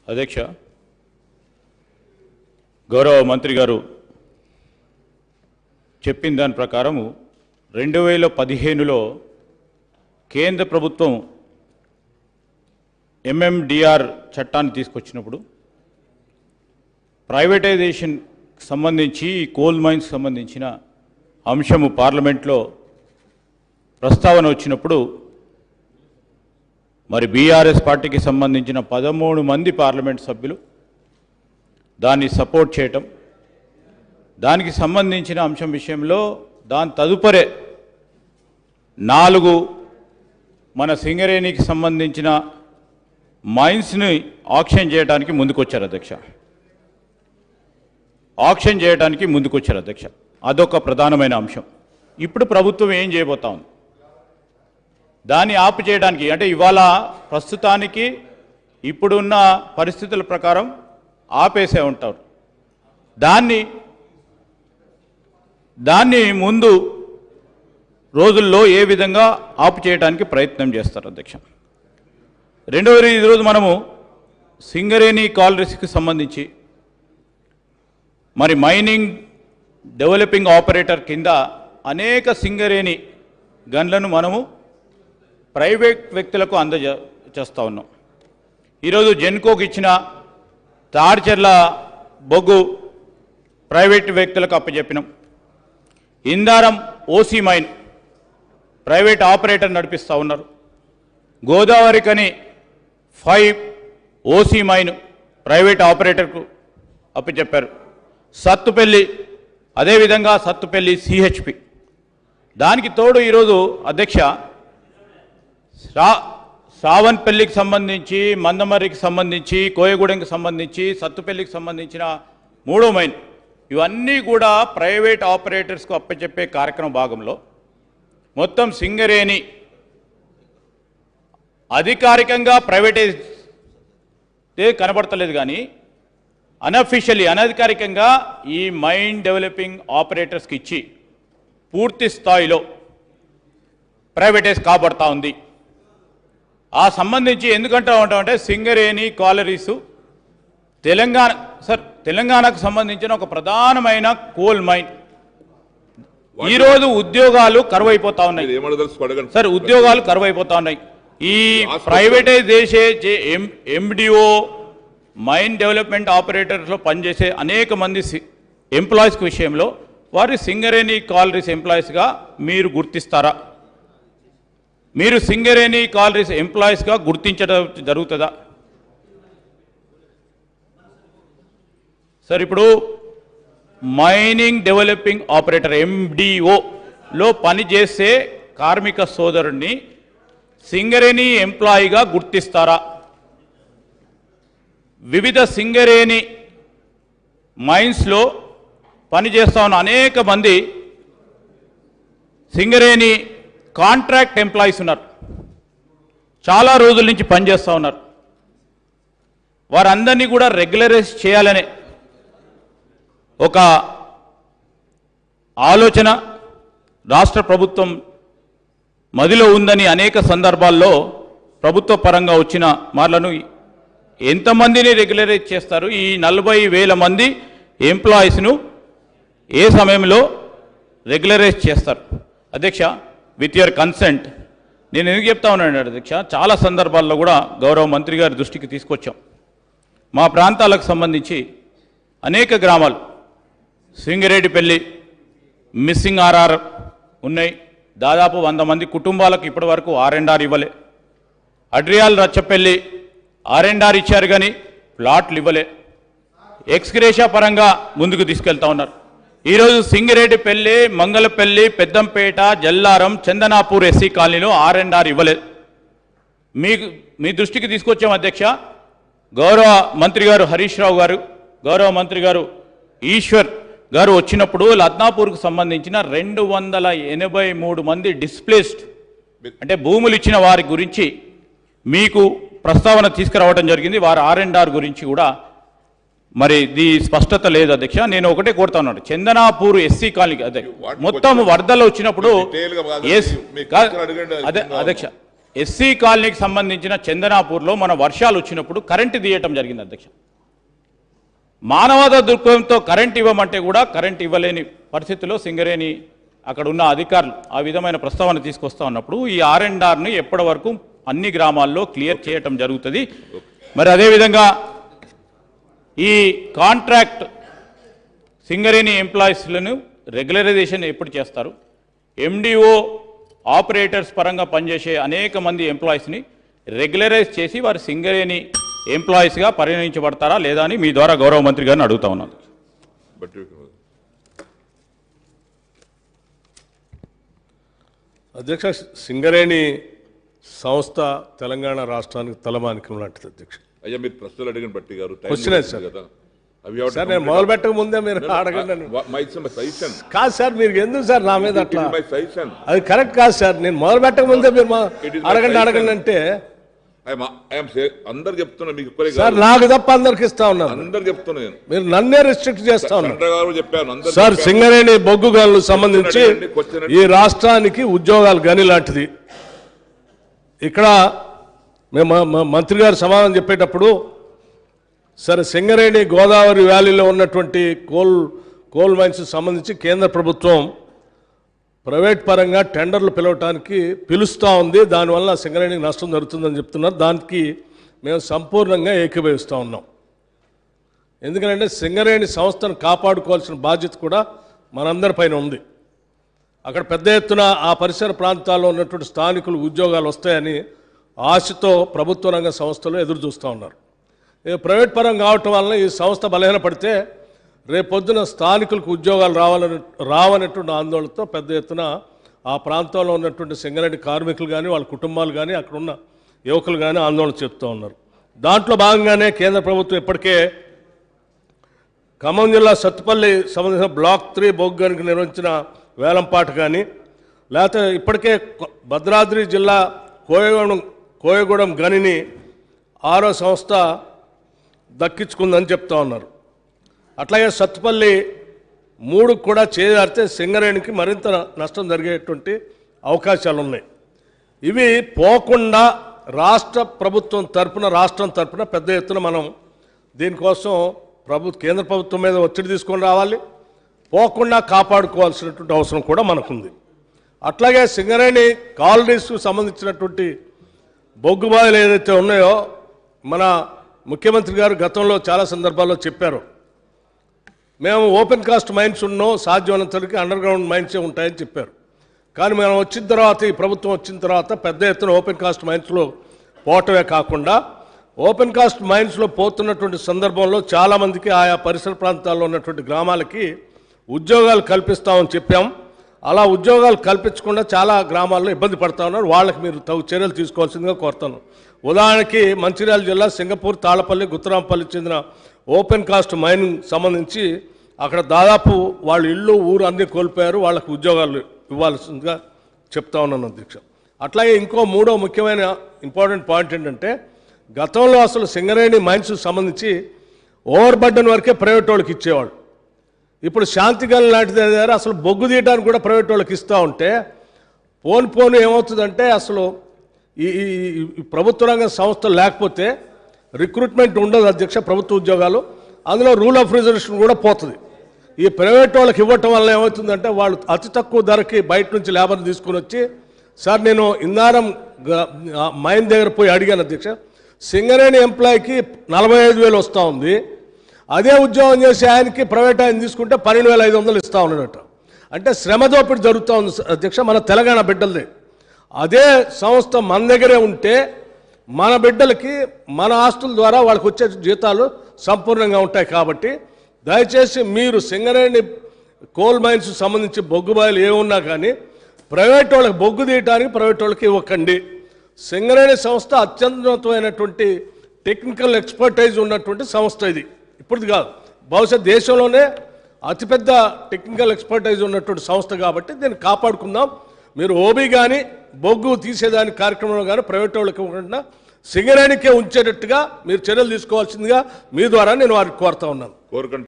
అధ్యక్ష గౌరవ మంత్రి గారు చెప్పిన దాని ప్రకారము రెండు వేల పదిహేనులో కేంద్ర ప్రభుత్వం ఎంఎండిఆర్ చట్టాన్ని తీసుకొచ్చినప్పుడు ప్రైవేటైజేషన్ సంబంధించి కోల్ మైన్స్ సంబంధించిన అంశము పార్లమెంట్లో ప్రస్తావన వచ్చినప్పుడు మరి బీఆర్ఎస్ పార్టీకి సంబంధించిన పదమూడు మంది పార్లమెంట్ సభ్యులు దాన్ని సపోర్ట్ చేయటం దానికి సంబంధించిన అంశం విషయంలో దాని తదుపరే నాలుగు మన సింగరేణికి సంబంధించిన మైన్స్ని ఆక్షన్ చేయడానికి ముందుకొచ్చారు అధ్యక్ష ఆక్షన్ చేయడానికి ముందుకొచ్చారు అధ్యక్ష అదొక ప్రధానమైన అంశం ఇప్పుడు ప్రభుత్వం ఏం చేయబోతా ఉంది దాన్ని ఆపు చేయడానికి అంటే ఇవాళ ప్రస్తుతానికి ఇప్పుడున్న పరిస్థితుల ప్రకారం ఆపేసే ఉంటారు దాన్ని దాన్ని ముందు రోజుల్లో ఏ విధంగా ఆపు చేయడానికి ప్రయత్నం చేస్తారు అధ్యక్ష రెండవది ఈరోజు మనము సింగరేణి కాలరీస్కి సంబంధించి మరి మైనింగ్ డెవలపింగ్ ఆపరేటర్ కింద అనేక సింగరేణి గన్లను మనము ప్రైవేట్ వ్యక్తులకు అందజే చేస్తూ ఉన్నాం ఈరోజు జెన్కోకి ఇచ్చిన తాడిచెర్ల బొగ్గు ప్రైవేట్ వ్యక్తులకు అప్పచెప్పినాం Indaram OC mine private operator నడిపిస్తూ ఉన్నారు Godavarikhani five OC mine private ఆపరేటర్కు అప్పచెప్పారు సత్తుపల్లి అదేవిధంగా సత్తుపల్లి సిహెచ్పి దానికి తోడు ఈరోజు అధ్యక్ష శ్రా శ్రావణపల్లికి సంబంధించి మందమర్రికి సంబంధించి కోయగూడెంకి సంబంధించి సత్తుపల్లికి సంబంధించిన మూడో మైన్ ఇవన్నీ కూడా ప్రైవేట్ ఆపరేటర్స్కు అప్పచెప్పే కార్యక్రమం భాగంలో మొత్తం సింగరేణి అధికారికంగా ప్రైవేటైజ్ ఏ కనబడతలేదు కానీ అనఫిషియల్లీ అనధికారికంగా ఈ మైన్ డెవలపింగ్ ఆపరేటర్స్కి ఇచ్చి పూర్తి స్థాయిలో ప్రైవేటైజ్ కాబడతా ఉంది ఆ సంబంధించి ఎందుకంటా ఉంటామంటే సింగరేణి కాలరీసు తెలంగాణ సార్ తెలంగాణకు సంబంధించిన ఒక ప్రధానమైన కోల్ మైన్ ఈరోజు ఉద్యోగాలు కరువైపోతా ఉన్నాయి మీరు ఏమడదలుచుకో అడగండి సార్ ఉద్యోగాలు కరువైపోతా ఉన్నాయి ఈ ఆస్పత్రి- ప్రైవేటైజ్ చేసే చే- ఎం ఎండిఓ మైన్ డెవలప్మెంట్ ఆపరేటర్స్లో పనిచేసే అనేక మంది ఎంప్లాయీస్ విషయంలో వారి సింగరేణి కాలరీస్ ఎంప్లాయీస్గా మీరు గుర్తిస్తారా మీరు సింగరేణి కాలరీస్ ఎంప్లాయీస్గా గుర్తించడం జరుగుతుందా సార్ ఇప్పుడు మైనింగ్ డెవలపింగ్ ఆపరేటర్ ఎండిఓలో పనిచేసే కార్మిక సోదరుణ్ణి సింగరేణి ఎంప్లాయీగా గుర్తిస్తారా వివిధ సింగరేణి మైన్స్లో పనిచేస్తా ఉన్న అనేక మంది సింగరేణి కాంట్రాక్ట్ ఎంప్లాయీస్ ఉన్నారు చాలా రోజుల నుంచి పనిచేస్తూ ఉన్నారు వారందరినీ కూడా రెగ్యులరైజ్ చేయాలనే ఒక ఆలోచన రాష్ట్ర ప్రభుత్వం మదిలో ఉందని అనేక సందర్భాల్లో ప్రభుత్వ పరంగా వచ్చిన మార్లను ఎంతమందిని రెగ్యులరైజ్ చేస్తారు ఈ నలభై వేల మంది ఎంప్లాయీస్ను ఏ సమయంలో రెగ్యులరైజ్ చేస్తారు అధ్యక్ష విత్ యువర్ కన్సెంట్ నేను ఎందుకు చెప్తా ఉన్నాను అధ్యక్ష చాలా సందర్భాల్లో కూడా గౌరవ మంత్రి గారి దృష్టికి తీసుకొచ్చాం మా ప్రాంతాలకు సంబంధించి అనేక గ్రామాలు సింగిరెడ్డిపల్లి మిస్సింగ్ ఆర్ఆర్ ఉన్నాయి దాదాపు వంద మంది కుటుంబాలకు ఇప్పటి వరకు ఆర్ అండ్ ఆర్ ఇవ్వలే Adriyala Rachapalli R and R ఇచ్చారు కానీ ప్లాట్లు ఇవ్వలే ఎక్స్గ్రేషా పరంగా ముందుకు తీసుకెళ్తా ఉన్నారు ఈరోజు సింగిరెడ్డిపల్లి మంగళపల్లి పెద్దంపేట జల్లారం చందనాపూర్ ఎస్సీ కాలనీలో ఆర్ అండ్ ఆర్ ఇవ్వలేదు మీకు మీ దృష్టికి తీసుకొచ్చాం అధ్యక్ష గౌరవ మంత్రి గారు హరీష్ రావు గారు గౌరవ మంత్రి గారు ఈశ్వర్ గారు వచ్చినప్పుడు లద్నాపూర్కు సంబంధించిన రెండు వందల ఎనభై మూడు మంది డిస్ప్లేస్డ్ అంటే భూములు ఇచ్చిన వారి గురించి మీకు ప్రస్తావన తీసుకురావడం జరిగింది వారి ఆర్ అండ్ ఆర్ గురించి కూడా మరి ఇది స్పష్టత లేదు అధ్యక్ష నేను ఒకటే కోరుతా ఉన్నాను చందనాపూర్ ఎస్సీ కాలనీ అదే వాటికి మొత్తం వరదలు వచ్చినప్పుడు డీటెయిల్గా కాదు, ఎస్ మీ- మీ కాదు, క్వశ్చన్ అడగండి, అది అదే విన్నాము. అధ్యక్ష ఎస్సీ కాలనీకి సంబంధించిన చందనాపూర్లో మన వర్షాలు వచ్చినప్పుడు కరెంటు తీయటం జరిగింది అధ్యక్ష మానవత దృక్పథంతో కరెంట్ ఇవ్వమంటే కూడా కరెంట్ ఇవ్వలేని పరిస్థితిలో సింగరేణి అక్కడ ఉన్న అధికారులు ఆ విధమైన ప్రస్తావన తీసుకొస్తా ఉన్నప్పుడు ఈ ఆర్ అండ్ ఆర్ని ఎప్పటి వరకు అన్ని గ్రామాల్లో క్లియర్ చేయటం జరుగుతుంది మరి అదేవిధంగా ఈ కాంట్రాక్ట్ సింగరేణి ఎంప్లాయీస్లను రెగ్యులరైజేషన్ ఎప్పుడు చేస్తారు ఎండిఓ ఆపరేటర్స్ పరంగా పనిచేసే అనేక మంది ఎంప్లాయీస్ని రెగ్యులరైజ్ చేసి వారు సింగరేణి ఎంప్లాయీస్గా పరిగణించబడతారా లేదా అని మీ ద్వారా గౌరవ మంత్రి గారిని అడుగుతా ఉన్నాను బట్టి విక్రమార్క. అధ్యక్ష సింగరేణి సంస్థ తెలంగాణ రాష్ట్రానికి తలమానికం లాంటిది అధ్యక్ష అయ్యా మీరు ప్రశ్నలు అడిగిన బట్టి గారు టైం Question కూడా సార్. ఉంది కదా అవి ఎవరు సార్ నేను మొదలు పెట్టక ముందే మీరు అడగండి నన్ను. మై సజెషన్ కాదు సార్ మీరు ఎందుకు సార్ నా మీద అట్లా మై సజెషన్ అది కరెక్ట్ కాదు సార్ నేను మొదలు పెట్టక ముందే మీరు మా- It is my అడగండి suggestion. అడగండి అంటే ఐఎమ్ అందరు చెప్తున్నా మీకు ఇప్పుడే సార్ కాదు నాకు తప్ప అందరికి ఇస్తా ఉన్నారు అందరు చెప్తున్నా నేను మీరు నన్నే రిస్ట్రిక్ట్ చేస్తా ఉన్నారు చంద్ర గారు చెప్పాను అందరు సార్ చెప్పాను. సింగరేణి బొగ్గు గనులకు సంబంధించి అడగండి, question అడగండి. ఈ రాష్ట్రానికి ఉద్యోగాలు గని లాంటిది ఇక్కడ మేము మ- మ- మంత్రి గారు సమాధానం చెప్పేటప్పుడు సరే సింగరేణి గోదావరి వ్యాలీలో ఉన్నటువంటి కోల్ కోల్ మైన్స్ సంబంధించి కేంద్ర ప్రభుత్వం ప్రైవేట్ పరంగా టెండర్లు పిలవటానికి పిలుస్తూ ఉంది దానివల్ల సింగరేణికి నష్టం జరుగుతుందని చెప్తున్నారు దానికి మేము సంపూర్ణంగా ఏకీభవిస్తూ ఉన్నాం ఎందుకంటే సింగరేణి సంస్థను కాపాడుకోవాల్సిన బాధ్యత కూడా మనందరిపైన ఉంది అక్కడ పెద్ద ఎత్తున ఆ పరిసర ప్రాంతాల్లో ఉన్నటువంటి స్థానికులు ఉద్యోగాలు వస్తాయని ఆశతో ప్రభుత్వ రంగ సంస్థలు ఎదురు చూస్తూ ఉన్నారు ఇక ప్రైవేట్ పరం కావటం వలన ఈ సంస్థ బలహీనపడితే రేపొద్దున స్థానికులకు ఉద్యోగాలు రావాలని రావనటువంటి ఆందోళనతో పెద్ద ఎత్తున ఆ ప్రాంతంలో ఉన్నటువంటి సింగరేణి కార్మికులు కానీ వాళ్ళ కుటుంబాలు కానీ అక్కడ ఉన్న యువకులు కానీ ఆందోళన చెప్తూ ఉన్నారు దాంట్లో భాగంగానే కేంద్ర ప్రభుత్వం ఇప్పటికే ఖమ్మం జిల్లా సత్తుపల్లి సంబంధించిన బ్లాక్ త్రీ బొగ్గానికి నిర్వహించిన వేలంపాట కానీ లేకపోతే ఇప్పటికే కొ- భద్రాద్రి జిల్లా కోయగూడెం కోయగూడెం గనిని ఆరో సంస్థ దక్కించుకుందని చెప్తా ఉన్నారు అట్లాగే సత్తుపల్లి మూడు కూడా చేజారితే సింగరేణికి మరింత నష్టం జరిగేటువంటి అవకాశాలు ఉన్నాయి ఇవి పోకుండా రాష్ట్ర ప్రభుత్వం తరపున రాష్ట్రం తరపున పెద్ద ఎత్తున మనం దీనికోసం ప్రభు కేంద్ర ప్రభుత్వం మీద ఒత్తిడి తీసుకొని రావాలి పోకుండా కాపాడుకోవాల్సినటువంటి అవసరం కూడా మనకుంది అట్లాగే సింగరేణి కాలనీస్కు సంబంధించినటువంటి బొగ్గు బావిలు ఏదైతే ఉన్నాయో మన ముఖ్యమంత్రి గారు గతంలో చాలా సందర్భాల్లో చెప్పారు మేము ఓపెన్ కాస్ట్ మైన్స్ ఉన్నో సాధ్యమైనంతవరకు అండర్ గ్రౌండ్ మైన్సే ఉంటాయని చెప్పారు కానీ మనం వచ్చిన తర్వాత ఈ ప్రభుత్వం వచ్చిన తర్వాత పెద్ద ఎత్తున ఓపెన్ కాస్ట్ మైన్స్లో పోవటమే కాకుండా ఓపెన్ కాస్ట్ మైన్స్లో పోతున్నటువంటి సందర్భంలో చాలామందికి ఆయా పరిసర ప్రాంతాల్లో ఉన్నటువంటి గ్రామాలకి ఉద్యోగాలు కల్పిస్తామని చెప్పాం అలా ఉద్యోగాలు కల్పించకుండా చాలా గ్రామాల్లో ఇబ్బంది పడతా ఉన్నారు వాళ్ళకి మీరు తగు చర్యలు తీసుకోవాల్సిందిగా కోరుతాను ఉదాహరణకి మంచిర్యాల జిల్లా సింగపూర్ తాళపల్లి గుత్తరాంపల్లి చెందిన ఓపెన్ కాస్ట్ మైన్ సంబంధించి అక్కడ దాదాపు వాళ్ళ ఇల్లు ఊరు అన్ని కోల్పోయారు వాళ్ళకి ఉద్యోగాలు ఇవ్వాల్సిందిగా చెప్తా ఉన్నాను అధ్యక్ష అట్లాగే ఇంకో మూడో ముఖ్యమైన ఇంపార్టెంట్ పాయింట్ ఏంటంటే గతంలో అసలు సింగరేణి మైన్స్ సంబంధించి ఓవర్ బర్డన్ వరకే ప్రైవేట్ వాళ్ళకి ఇచ్చేవాళ్ళు ఇప్పుడు శాంతిగల్ లాంటిది దగ్గర అసలు బొగ్గు తీయడానికి కూడా ప్రైవేట్ వాళ్ళకి ఇస్తూ ఉంటే పోను పోను ఏమవుతుందంటే అసలు ఈ ఈ- ఈ ప్రభుత్వ రంగ సంస్థలు లేకపోతే రిక్రూట్మెంట్ ఉండదు అధ్యక్ష ప్రభుత్వ ఉద్యోగాలు అందులో రూల్ ఆఫ్ రిజర్వేషన్ కూడా పోతుంది ఈ ప్రైవేట్ వాళ్ళకి ఇవ్వటం వల్ల ఏమవుతుందంటే వాళ్ళు అతి తక్కువ ధరకి బయట నుంచి లేబర్ని తీసుకుని వచ్చి సార్ నేను ఇందారం గ- ఆ మైన్ దగ్గర పోయి అడిగాను అధ్యక్ష సింగరేణి ఎంప్లాయీకి నలభై ఐదు వేలు వస్తూ ఉంది అదే ఉద్యోగం చేసి ఆయనకి ప్రైవేట్ ఆయన తీసుకుంటే పన్నెండు వేల ఐదు వందలు ఇస్తా ఉన్నాడట అంటే శ్రమ దోపిడి జరుగుతూ ఉంది అధ్యక్ష మన తెలంగాణ బిడ్డలది అదే సంస్థ మన దగ్గరే ఉంటే మన బిడ్డలకి మన ఆస్తుల ద్వారా వాళ్ళకి వచ్చే జీతాలు సంపూర్ణంగా ఉంటాయి కాబట్టి దయచేసి మీరు సింగరేణి కోల్ మైన్స్ సంబంధించి బొగ్గు బాయిలు ఏమున్నా కానీ ప్రైవేట్ వాళ్ళకి బొగ్గు తీయటానికి ప్రైవేట్ వాళ్ళకి ఇవ్వకండి సింగరేణి సంస్థ అత్యున్నతమైనటువంటి టెక్నికల్ ఎక్స్పర్టైజ్ ఉన్నటువంటి సంస్థ ఇది ఇప్పుడు కాదు బహుశా దేశంలోనే అతిపెద్ద టెక్నికల్ ఎక్స్పర్టైజ్ ఉన్నటువంటి సంస్థ కాబట్టి దీన్ని కాపాడుకుందాం మీరు ఓబీ కానీ బొగ్గు తీసేదాని కార్యక్రమంలో కానీ ప్రైవేట్ వాళ్ళకి ఇవ్వకుండా సింగరేణికే ఉంచేటట్టుగా మీరు చర్యలు తీసుకోవాల్సిందిగా మీ ద్వారా నేను వారికి కోరుతా ఉన్నాను కోరుకుంటే